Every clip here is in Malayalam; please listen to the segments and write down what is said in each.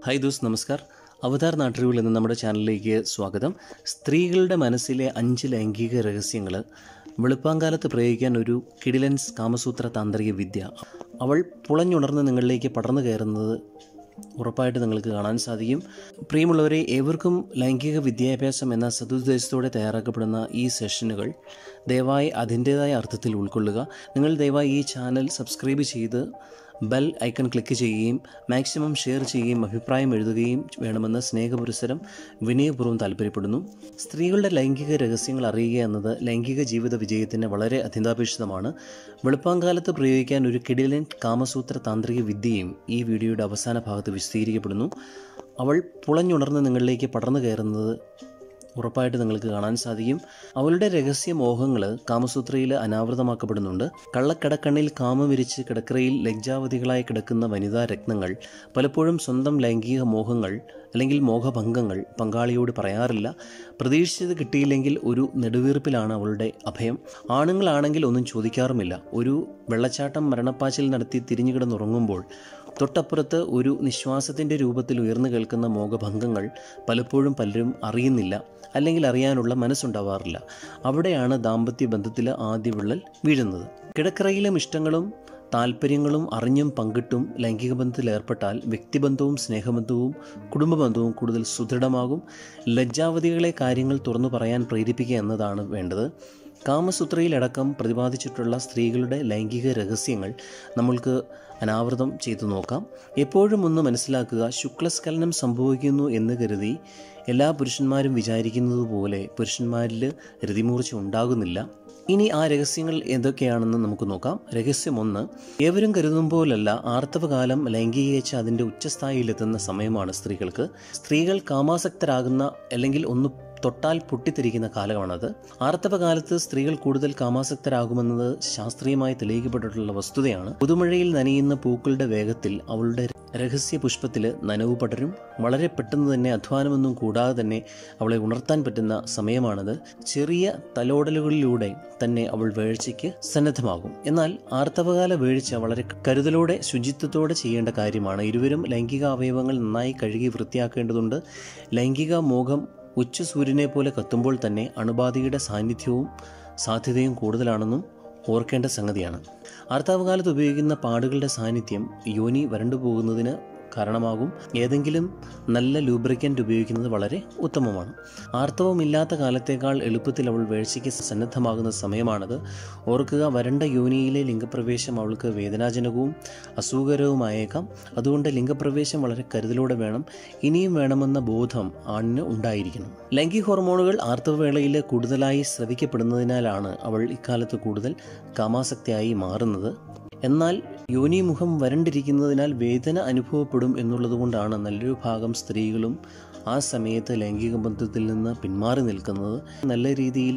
ഹായ് ദോസ് നമസ്കാർ അവതാർ നാട്ടുറിവിൽ എന്ന നമ്മുടെ ചാനലിലേക്ക് സ്വാഗതം സ്ത്രീകളുടെ മനസ്സിലെ അഞ്ച് ലൈംഗിക രഹസ്യങ്ങൾ വെളുപ്പാങ്കാലത്ത് പ്രയോഗിക്കാൻ ഒരു കിഡിലൻസ് കാമസൂത്ര താന്ത്രിക വിദ്യ അവൾ പുളഞ്ഞുണർന്ന് നിങ്ങളിലേക്ക് പടർന്നു കയറുന്നത് ഉറപ്പായിട്ട് നിങ്ങൾക്ക് കാണാൻ സാധിക്കും പ്രിയമുള്ളവരെ ഏവർക്കും ലൈംഗിക വിദ്യാഭ്യാസം എന്ന സതുദ്ദേശത്തോടെ തയ്യാറാക്കപ്പെടുന്ന ഈ സെഷനുകൾ ദയവായി അതിൻ്റേതായ അർത്ഥത്തിൽ ഉൾക്കൊള്ളുക നിങ്ങൾ ദയവായി ഈ ചാനൽ സബ്സ്ക്രൈബ് ചെയ്ത് ബെൽ ഐക്കൺ ക്ലിക്ക് ചെയ്യുകയും മാക്സിമം ഷെയർ ചെയ്യുകയും അഭിപ്രായം എഴുതുകയും വേണമെന്ന് സ്നേഹപുരസരം വിനയപൂർവ്വം താല്പര്യപ്പെടുന്നു സ്ത്രീകളുടെ ലൈംഗിക രഹസ്യങ്ങൾ അറിയുക എന്നത് ലൈംഗിക ജീവിത വിജയത്തിന് വളരെ അത്യന്താപേക്ഷിതമാണ് വെളുപ്പാങ്കാലത്ത് പ്രയോഗിക്കാൻ ഒരു കിടിലൻ കാമസൂത്ര താന്ത്രിക വിദ്യയും ഈ വീഡിയോയുടെ അവസാന ഭാഗത്ത് വിശദീകരിക്കപ്പെടുന്നു അവൾ പുളഞ്ഞുണർന്ന് നിങ്ങളിലേക്ക് പടർന്നു കയറുന്നത് ഉറപ്പായിട്ട് നിങ്ങൾക്ക് കാണാൻ സാധിക്കും അവളുടെ രഹസ്യ മോഹങ്ങൾ കാമസൂത്രയിൽ അനാവൃതമാക്കപ്പെടുന്നുണ്ട് കള്ളക്കടക്കണ്ണിൽ കാമവിരിച്ച് കിടക്കറയിൽ ലജ്ജാവതികളായി കിടക്കുന്ന വനിതാ രത്നങ്ങൾ പലപ്പോഴും സ്വന്തം ലൈംഗിക മോഹങ്ങൾ അല്ലെങ്കിൽ മോഹഭംഗങ്ങൾ പങ്കാളിയോട് പറയാറില്ല പ്രതീക്ഷിച്ചത് കിട്ടിയില്ലെങ്കിൽ ഒരു നെടുവീർപ്പിലാണ് അവളുടെ അഭയം ആണുങ്ങളാണെങ്കിൽ ഒന്നും ചോദിക്കാറുമില്ല ഒരു വെള്ളച്ചാട്ടം മരണപ്പാച്ചിൽ നടത്തി തിരിഞ്ഞു കിടന്നുറങ്ങുമ്പോൾ തൊട്ടപ്പുറത്ത് ഒരു നിശ്വാസത്തിൻ്റെ രൂപത്തിൽ ഉയർന്നു കേൾക്കുന്ന മോഹഭംഗങ്ങൾ പലപ്പോഴും പലരും അറിയുന്നില്ല അല്ലെങ്കിൽ അറിയാനുള്ള മനസ്സുണ്ടാവാറില്ല അവിടെയാണ് ദാമ്പത്യ ബന്ധത്തിൽ ആദ്യ വിള്ളൽ വീഴുന്നത് കിടക്കറയിലും ഇഷ്ടങ്ങളും താല്പര്യങ്ങളും അറിഞ്ഞും പങ്കിട്ടും ലൈംഗിക ബന്ധത്തിൽ ഏർപ്പെട്ടാൽ വ്യക്തിബന്ധവും സ്നേഹബന്ധവും കുടുംബബന്ധവും കൂടുതൽ സുദൃഢമാകും ലജ്ജാവതികളെ കാര്യങ്ങൾ തുറന്നു പറയാൻ പ്രേരിപ്പിക്കുക എന്നതാണ് വേണ്ടത് കാമസൂത്രയിലടക്കം പ്രതിപാദിച്ചിട്ടുള്ള സ്ത്രീകളുടെ ലൈംഗിക രഹസ്യങ്ങൾ നമ്മൾക്ക് അനാവൃതം ചെയ്തു നോക്കാം എപ്പോഴും ഒന്ന് മനസ്സിലാക്കുക ശുക്ലസ്ഖലനം സംഭവിക്കുന്നു എന്ന് കരുതി എല്ലാ പുരുഷന്മാരും വിചാരിക്കുന്നത് പോലെ പുരുഷന്മാരിൽ രതിമൂർച്ച ഉണ്ടാകുന്നില്ല ഇനി ആ രഹസ്യങ്ങൾ എന്തൊക്കെയാണെന്ന് നമുക്ക് നോക്കാം രഹസ്യം ഒന്ന് ഏവരും കരുതും പോലല്ല ആർത്തവകാലം ലൈംഗികേച്ഛ അതിൻ്റെ ഉച്ചസ്ഥായിയിലെത്തുന്ന സമയമാണ് സ്ത്രീകൾക്ക് സ്ത്രീകൾ കാമാസക്തരാകുന്ന അല്ലെങ്കിൽ ഒന്ന് തൊട്ടാൽ പൊട്ടിത്തെറിക്കുന്ന കാലമാണത് ആർത്തവകാലത്ത് സ്ത്രീകൾ കൂടുതൽ കാമാസക്തരാകുമെന്നത് ശാസ്ത്രീയമായി തെളിയിക്കപ്പെട്ടിട്ടുള്ള വസ്തുതയാണ് പുതുമഴയിൽ നനയുന്ന പൂക്കളുടെ വേഗത്തിൽ അവളുടെ രഹസ്യ പുഷ്പത്തിൽ നനവ് പടരും വളരെ പെട്ടെന്ന് തന്നെ അധ്വാനമൊന്നും കൂടാതെ തന്നെ അവളെ ഉണർത്താൻ പറ്റുന്ന സമയമാണത് ചെറിയ തലോടലുകളിലൂടെ തന്നെ അവൾ വേഴ്ചയ്ക്ക് സന്നദ്ധമാകും എന്നാൽ ആർത്തവകാല വീഴ്ച വളരെ കരുതലോടെ ശുചിത്വത്തോടെ ചെയ്യേണ്ട കാര്യമാണ് ഇരുവരും ലൈംഗിക അവയവങ്ങൾ നന്നായി കഴുകി വൃത്തിയാക്കേണ്ടതുണ്ട് ലൈംഗിക മോഹം ഉച്ചസൂര്യനെ പോലെ കത്തുമ്പോൾ തന്നെ അണുബാധയുടെ സാന്നിധ്യവും സാധ്യതയും കൂടുതലാണെന്നും ഓർക്കേണ്ട സംഗതിയാണ് ആർത്തവകാലത്ത് ഉപയോഗിക്കുന്ന പാടുകളുടെ സാന്നിധ്യം യോനി വരണ്ടു പോകുന്നതിന് കാരണമാകും ഏതെങ്കിലും നല്ല ലൂബ്രിക്കൻ്റ് ഉപയോഗിക്കുന്നത് വളരെ ഉത്തമമാണ് ആർത്തവമില്ലാത്ത കാലത്തേക്കാൾ എളുപ്പത്തിൽ അവൾ വേഴ്ചയ്ക്ക് സന്നദ്ധമാകുന്ന സമയമാണത് ഓർക്കുക വരണ്ട യോനിയിലെ ലിംഗപ്രവേശം അവൾക്ക് വേദനാജനകവും അസുഖകരവുമായേക്കാം അതുകൊണ്ട് ലിംഗപ്രവേശം വളരെ കരുതലോടെ വേണം ഇനിയും വേണമെന്ന ബോധം ആണിന് ഉണ്ടായിരിക്കണം ലൈംഗിക ഹോർമോണുകൾ ആർത്തവവേളയിൽ കൂടുതലായി സ്രവിക്കപ്പെടുന്നതിനാലാണ് അവൾ ഇക്കാലത്ത് കൂടുതൽ കാമാസക്തിയായി മാറുന്നത് എന്നാൽ യോനിമുഖം വരണ്ടിരിക്കുന്നതിനാൽ വേദന അനുഭവപ്പെടും എന്നുള്ളതുകൊണ്ടാണ് നല്ലൊരു ഭാഗം സ്ത്രീകളും ആ സമയത്ത് ലൈംഗിക ബന്ധത്തിൽ നിന്ന് പിന്മാറി നിൽക്കുന്നത് നല്ല രീതിയിൽ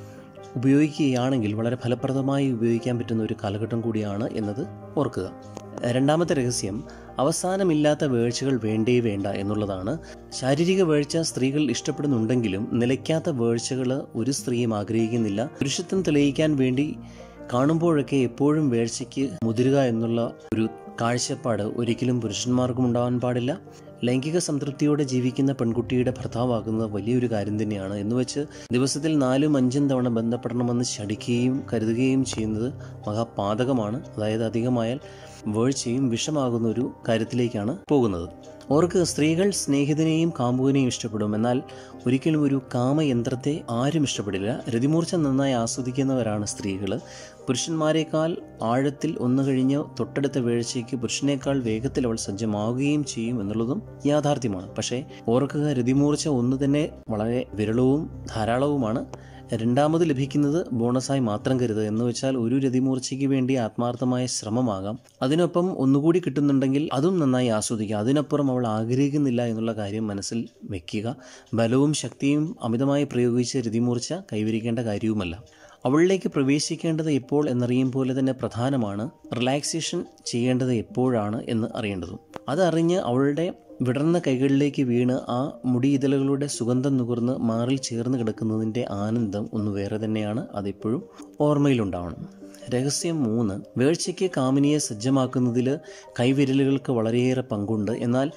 ഉപയോഗിക്കുകയാണെങ്കിൽ വളരെ ഫലപ്രദമായി ഉപയോഗിക്കാൻ പറ്റുന്ന ഒരു കാലഘട്ടം കൂടിയാണ് എന്നത് ഓർക്കുക രണ്ടാമത്തെ രഹസ്യം അവസാനമില്ലാത്ത വേഴ്ചകൾ വേണ്ടേ വേണ്ട എന്നുള്ളതാണ് ശാരീരിക വേഴ്ച സ്ത്രീകൾ ഇഷ്ടപ്പെടുന്നുണ്ടെങ്കിലും നിലയ്ക്കാത്ത വേഴ്ചകൾ ഒരു സ്ത്രീയും ആഗ്രഹിക്കുന്നില്ല പുരുഷത്വം തെളിയിക്കാൻ വേണ്ടി കാണുമ്പോഴൊക്കെ എപ്പോഴും വേഴ്ചയ്ക്ക് മുതിരുക എന്നുള്ള ഒരു കാഴ്ചപ്പാട് ഒരിക്കലും പുരുഷന്മാർക്കും ഉണ്ടാവാൻ പാടില്ല ലൈംഗിക സംതൃപ്തിയോടെ ജീവിക്കുന്ന പെൺകുട്ടിയുടെ ഭർത്താവാകുന്നത് വലിയൊരു കാര്യം തന്നെയാണ് എന്നുവെച്ച് ദിവസത്തിൽ നാലും അഞ്ചും തവണ ബന്ധപ്പെടണമെന്ന് ശടിക്കുകയും കരുതുകയും ചെയ്യുന്നത് മഹാപാതകമാണ് അതായത് അധികമായാൽ വേഴ്ചയും വിഷമാകുന്ന ഒരു കാര്യത്തിലേക്കാണ് പോകുന്നത് ഓർക്ക് സ്ത്രീകൾ സ്നേഹിതനെയും കാമുകനെയും ഇഷ്ടപ്പെടും എന്നാൽ ഒരിക്കലും ഒരു കാമയന്ത്രത്തെ ആരും ഇഷ്ടപ്പെടില്ല രതിമൂർച്ച നന്നായി ആസ്വദിക്കുന്നവരാണ് സ്ത്രീകൾ പുരുഷന്മാരെക്കാൾ ആഴത്തിൽ ഒന്നു കഴിഞ്ഞ് തൊട്ടടുത്ത വീഴ്ചയ്ക്ക് പുരുഷനേക്കാൾ വേഗത്തിൽ അവൾ സജ്ജമാവുകയും ചെയ്യും എന്നുള്ളതും യാഥാർത്ഥ്യമാണ് പക്ഷേ ഓർക്കുക രതിമൂർച്ച ഒന്ന് തന്നെ വളരെ വിരളവും ധാരാളവുമാണ് രണ്ടാമത് ലഭിക്കുന്നത് ബോണസായി മാത്രം കരുതുക എന്ന് വെച്ചാൽ ഒരു രതിമൂർച്ചയ്ക്ക് വേണ്ടി ആത്മാർത്ഥമായ ശ്രമമാകാം അതിനൊപ്പം ഒന്നുകൂടി കിട്ടുന്നുണ്ടെങ്കിൽ അതും നന്നായി ആസ്വദിക്കുക അതിനപ്പുറം അവൾ ആഗ്രഹിക്കുന്നില്ല എന്നുള്ള കാര്യം മനസ്സിൽ വെക്കുക ബലവും ശക്തിയും അമിതമായി പ്രയോഗിച്ച് രതിമൂർച്ച കൈവരിക്കേണ്ട കാര്യവുമല്ല അവളിലേക്ക് പ്രവേശിക്കേണ്ടത് എപ്പോൾ എന്നറിയും പോലെ തന്നെ പ്രധാനമാണ് റിലാക്സേഷൻ ചെയ്യേണ്ടത് എപ്പോഴാണ് എന്ന് അറിയേണ്ടതും അതറിഞ്ഞ് അവളുടെ വിടർന്ന കൈകളിലേക്ക് വീണ് ആ മുടിയിതളുകളുടെ സുഗന്ധം നുകർന്ന് മാറിൽ ചേർന്ന് കിടക്കുന്നതിൻ്റെ ആനന്ദം ഒന്ന് വേറെ തന്നെയാണ് അതെപ്പോഴും ഓർമ്മയിലുണ്ടാവണം രഹസ്യം മൂന്ന് വേഴ്ചയ്ക്ക് കാമിനിയെ സജ്ജമാക്കുന്നതിൽ കൈവിരലുകൾക്ക് വളരെയേറെ പങ്കുണ്ട് എന്നാൽ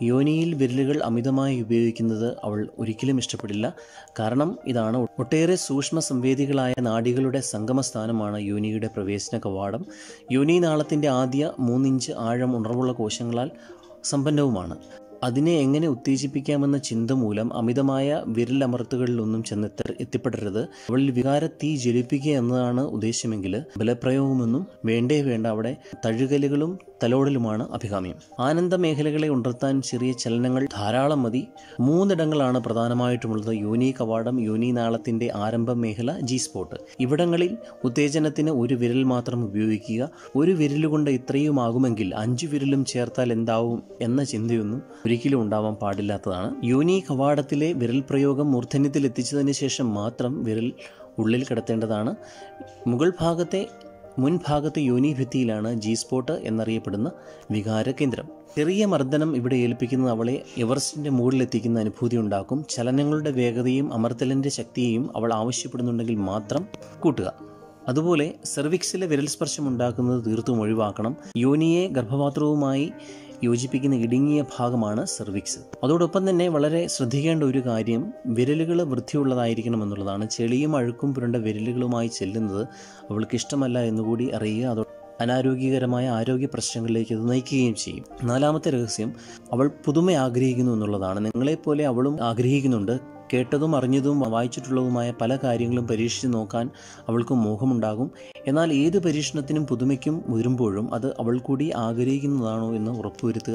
യോനിയിൽ വിരലുകൾ അമിതമായി ഉപയോഗിക്കുന്നത് അവൾ ഒരിക്കലും ഇഷ്ടപ്പെടില്ല കാരണം ഇതാണ് ഒട്ടേറെ സൂക്ഷ്മ സംവേദികളായ നാഡികളുടെ സംഗമസ്ഥാനമാണ് യോനിയുടെ പ്രവേശന കവാടം യോനി നാളത്തിൻ്റെ ആദ്യ മൂന്നിഞ്ച് ആഴം ഉണർവുള്ള കോശങ്ങളാൽ സമ്പന്നവുമാണ് അതിനെ എങ്ങനെ ഉത്തേജിപ്പിക്കാമെന്ന ചിന്ത മൂലം അമിതമായ വിരലമർത്തുകളിലൊന്നും ചെന്നെത്ത എത്തിപ്പെടരുത് അവളിൽ വികാര തീ ജ്വലിപ്പിക്കുക എന്നതാണ് ഉദ്ദേശമെങ്കിൽ ബലപ്രയോഗമൊന്നും വേണ്ടേ വേണ്ട അവിടെ തഴുകലുകളും തലോടലുമാണ് അഭികാമ്യം ആനന്ദ മേഖലകളെ ഉണർത്താൻ ചെറിയ ചലനങ്ങൾ ധാരാളം മതി മൂന്നിടങ്ങളാണ് പ്രധാനമായിട്ടുമുള്ളത് യോനി കവാടം യോനി നാളത്തിൻ്റെ ആരംഭ മേഖല ജി സ്പോട്ട് ഇവിടങ്ങളിൽ ഉത്തേജനത്തിന് ഒരു വിരൽ മാത്രം ഉപയോഗിക്കുക ഒരു വിരലുകൊണ്ട് ഇത്രയുമാകുമെങ്കിൽ അഞ്ചു വിരലും ചേർത്താൽ എന്താവും എന്ന ചിന്തയൊന്നും ഒരിക്കലും ഉണ്ടാവാൻ പാടില്ലാത്തതാണ് യോനി കവാടത്തിലെ വിരൽ പ്രയോഗം മൂർധന്യത്തിൽ എത്തിച്ചതിന് ശേഷം മാത്രം വിരൽ ഉള്ളിൽ കിടത്തേണ്ടതാണ് മുകൾ ഭാഗത്തെ മുൻഭാഗത്തെ യോനിഭിത്തിയിലാണ് ജി സ്പോട്ട് എന്നറിയപ്പെടുന്ന വികാര കേന്ദ്രം ചെറിയ മർദ്ദനം ഇവിടെ ഏൽപ്പിക്കുന്നത് അവളെ എവറസ്റ്റിന്റെ മുകളിലെത്തിക്കുന്ന അനുഭൂതി ഉണ്ടാക്കും ചലനങ്ങളുടെ വേഗതയും അമർത്തലിന്റെ ശക്തിയെയും അവൾ ആവശ്യപ്പെടുന്നുണ്ടെങ്കിൽ മാത്രം കൂട്ടുക അതുപോലെ സെർവിക്സിലെ വിരൽ സ്പർശം ഉണ്ടാക്കുന്നത് തീർത്തും ഒഴിവാക്കണം യോനിയെ ഗർഭപാത്രവുമായി യോജിപ്പിക്കുന്ന ഇടുങ്ങിയ ഭാഗമാണ് സെർവിക്സ് അതോടൊപ്പം തന്നെ വളരെ ശ്രദ്ധിക്കേണ്ട ഒരു കാര്യം വിരലുകൾ വൃത്തിയുള്ളതായിരിക്കണം എന്നുള്ളതാണ് ചെളിയും അഴുക്കും പുരണ്ട വിരലുകളുമായി ചെല്ലുന്നത് അവൾക്ക് ഇഷ്ടമല്ല എന്നുകൂടി അറിയുക അതോ അനാരോഗ്യകരമായ ആരോഗ്യ പ്രശ്നങ്ങളിലേക്ക് അത് നയിക്കുകയും ചെയ്യും നാലാമത്തെ രഹസ്യം അവൾ പുതുമ ആഗ്രഹിക്കുന്നു എന്നുള്ളതാണ് നിങ്ങളെപ്പോലെ അവളും ആഗ്രഹിക്കുന്നുണ്ട് കേട്ടതും അറിഞ്ഞതും വായിച്ചിട്ടുള്ളതുമായ പല കാര്യങ്ങളും പരീക്ഷിച്ച് നോക്കാൻ അവൾക്ക് മോഹമുണ്ടാകും എന്നാൽ ഏത് പരീക്ഷണത്തിനും പുതുമയ്ക്കും മുതിരുമ്പോഴും അത് അവൾ കൂടി ആഗ്രഹിക്കുന്നതാണോ എന്ന് ഉറപ്പുവരുത്തുക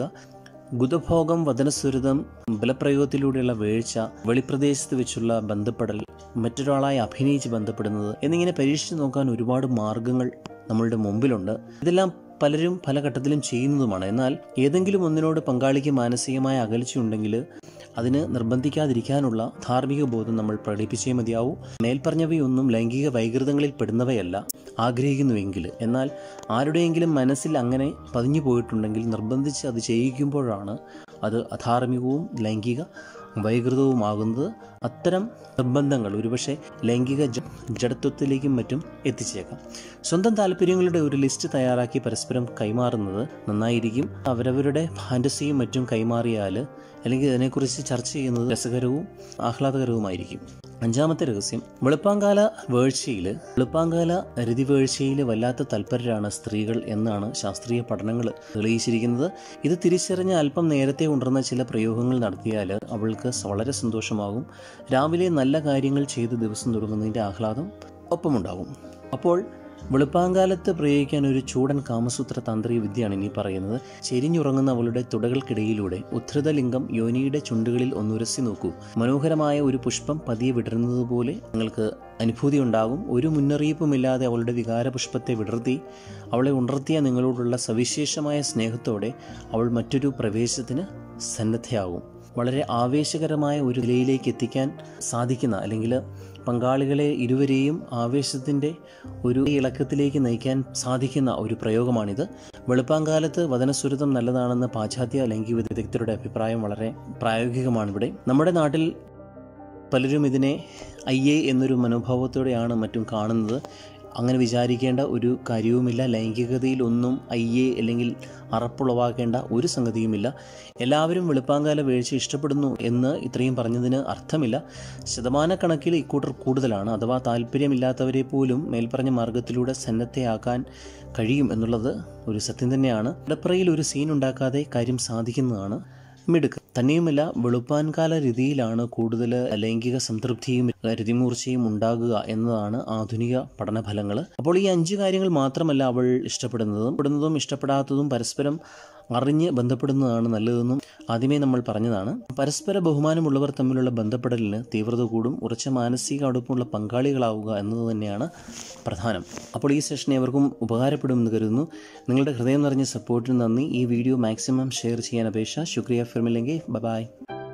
ഗുദഭോഗം വദനസ്വരിതം ബലപ്രയോഗത്തിലൂടെയുള്ള വീഴ്ച വെളിപ്രദേശത്ത് വെച്ചുള്ള ബന്ധപ്പെടൽ മറ്റൊരാളായി അഭിനയിച്ച് ബന്ധപ്പെടുന്നത് എന്നിങ്ങനെ പരീക്ഷിച്ച് നോക്കാൻ ഒരുപാട് മാർഗങ്ങൾ നമ്മളുടെ മുമ്പിലുണ്ട് ഇതെല്ലാം പലരും പല ഘട്ടത്തിലും ചെയ്യുന്നതുമാണ് എന്നാൽ ഏതെങ്കിലും ഒന്നിനോട് പങ്കാളിക്ക് മാനസികമായ അകൽച്ചയുണ്ടെങ്കിൽ അതിന് നിർബന്ധിക്കാതിരിക്കാനുള്ള ധാർമ്മിക ബോധം നമ്മൾ പ്രകടിപ്പിച്ചേ മതിയാവൂ മേൽപ്പറഞ്ഞവയൊന്നും ലൈംഗിക വൈകൃതങ്ങളിൽ പെടുന്നവയല്ല ആഗ്രഹിക്കുന്നുവെങ്കിൽ എന്നാൽ ആരുടെയെങ്കിലും മനസ്സിൽ അങ്ങനെ പതിഞ്ഞു പോയിട്ടുണ്ടെങ്കിൽ നിർബന്ധിച്ച് അത് ചെയ്യിക്കുമ്പോഴാണ് അത് അധാർമികവും ലൈംഗിക വൈകൃതവുമാകുന്നത് അത്തരം നിർബന്ധങ്ങൾ ഒരുപക്ഷെ ലൈംഗിക ജഡത്വത്തിലേക്കും മറ്റും എത്തിച്ചേക്കാം സ്വന്തം താല്പര്യങ്ങളുടെ ഒരു ലിസ്റ്റ് തയ്യാറാക്കി പരസ്പരം കൈമാറുന്നത് നന്നായിരിക്കും അവരവരുടെ ഫാൻറ്റസിയും മറ്റും കൈമാറിയാൽ അല്ലെങ്കിൽ ഇതിനെക്കുറിച്ച് ചർച്ച ചെയ്യുന്നത് രസകരവും ആഹ്ലാദകരവുമായിരിക്കും അഞ്ചാമത്തെ രഹസ്യം വെളുപ്പാങ്കാല വേഴ്ചയിൽ വെളുപ്പാങ്കാല രതിവേഴ്ചയിൽ വല്ലാത്ത തൽപരരാണ് സ്ത്രീകൾ എന്നാണ് ശാസ്ത്രീയ പഠനങ്ങൾ തെളിയിച്ചിരിക്കുന്നത് ഇത് തിരിച്ചറിഞ്ഞ് അല്പം നേരത്തെ ഉണർന്ന ചില പ്രയോഗങ്ങൾ നടത്തിയാൽ അവൾക്ക് വളരെ സന്തോഷമാകും രാവിലെ നല്ല കാര്യങ്ങൾ ചെയ്ത് ദിവസം തുടങ്ങുന്നതിൻ്റെ ആഹ്ലാദം ഒപ്പമുണ്ടാകും അപ്പോൾ വെളുപ്പാങ്കാലത്ത് പ്രയോഗിക്കാൻ ഒരു ചൂടൻ കാമസൂത്ര താന്ത്രിക വിദ്യയാണ് ഇനി പറയുന്നത് ചെരിഞ്ഞുറങ്ങുന്ന അവളുടെ തുടകൾക്കിടയിലൂടെ ഉദ്ധൃതലിംഗം യോനിയുടെ ചുണ്ടുകളിൽ ഒന്നുരസി നോക്കൂ മനോഹരമായ ഒരു പുഷ്പം പതിയെ വിടരുന്നത് പോലെ നിങ്ങൾക്ക് അനുഭൂതി ഉണ്ടാകും ഒരു മുന്നറിയിപ്പുമില്ലാതെ അവളുടെ വികാരപുഷ്പത്തെ വിടർത്തി അവളെ ഉണർത്തിയ നിങ്ങളോടുള്ള സവിശേഷമായ സ്നേഹത്തോടെ അവൾ മറ്റൊരു പ്രവേശത്തിന് സന്നദ്ധയാകും വളരെ ആവേശകരമായ ഒരു നിലയിലേക്ക് എത്തിക്കാൻ സാധിക്കുന്ന അല്ലെങ്കിൽ പങ്കാളികളെ ഇരുവരെയും ആവേശത്തിൻ്റെ ഒരു ഇളക്കത്തിലേക്ക് നയിക്കാൻ സാധിക്കുന്ന ഒരു പ്രയോഗമാണിത് വെളുപ്പാങ്കാലത്ത് വചനസ്വരുതം നല്ലതാണെന്ന് പാശ്ചാത്യ ലൈംഗിക വിദഗ്ധരുടെ അഭിപ്രായം വളരെ പ്രായോഗികമാണ് ഇവിടെ നമ്മുടെ നാട്ടിൽ പലരും ഇതിനെ ഐ എ എന്നൊരു മനോഭാവത്തോടെയാണ് മറ്റും കാണുന്നത് അങ്ങനെ വിചാരിക്കേണ്ട ഒരു കാര്യവുമില്ല ലൈംഗികതയിൽ ഒന്നും അയ്യേ അല്ലെങ്കിൽ അറപ്പുളവാക്കേണ്ട ഒരു സംഗതിയുമില്ല എല്ലാവരും വെളുപ്പാങ്കാല വീഴ്ച ഇഷ്ടപ്പെടുന്നു എന്ന് ഇത്രയും പറഞ്ഞതിന് അർത്ഥമില്ല ശതമാനക്കണക്കിൽ ഇക്കൂട്ടർ കൂടുതലാണ് അഥവാ താല്പര്യമില്ലാത്തവരെ പോലും മേൽപ്പറഞ്ഞ മാർഗത്തിലൂടെ സന്നദ്ധയാക്കാൻ കഴിയും എന്നുള്ളത് ഒരു സത്യം തന്നെയാണ് ഇടപ്പറയിൽ ഒരു സീൻ ഉണ്ടാക്കാതെ കാര്യം സാധിക്കുന്നതാണ് മിടുക്ക് തന്നെയുമല്ല വെളുപ്പാൻകാല രീതിയിലാണ് കൂടുതൽ ലൈംഗിക സംതൃപ്തിയും രതിമൂർച്ചയും ഉണ്ടാകുക എന്നതാണ് ആധുനിക പഠനഫലങ്ങൾ അപ്പോൾ ഈ അഞ്ച് കാര്യങ്ങൾ മാത്രമല്ല അവൾ ഇഷ്ടപ്പെടുന്നതും പെടുന്നതും ഇഷ്ടപ്പെടാത്തതും പരസ്പരം അറിഞ്ഞ് ബന്ധപ്പെടുന്നതാണ് നല്ലതെന്നും ആദ്യമേ നമ്മൾ പറഞ്ഞതാണ് പരസ്പര ബഹുമാനമുള്ളവർ തമ്മിലുള്ള ബന്ധപ്പെടലിന് തീവ്രത കൂടും ഉറച്ച മാനസിക അടുപ്പമുള്ള പങ്കാളികളാവുക എന്നത് തന്നെയാണ് പ്രധാനം അപ്പോൾ ഈ സെഷൻ ഏവർക്കും ഉപകാരപ്പെടുമെന്ന് കരുതുന്നു നിങ്ങളുടെ ഹൃദയം നിറഞ്ഞ സപ്പോർട്ടിന് നന്ദി ഈ വീഡിയോ മാക്സിമം ഷെയർ ചെയ്യാൻ അപേക്ഷ ശുക്രിയ ഫിർമില്ലെങ്കിൽ ബൈ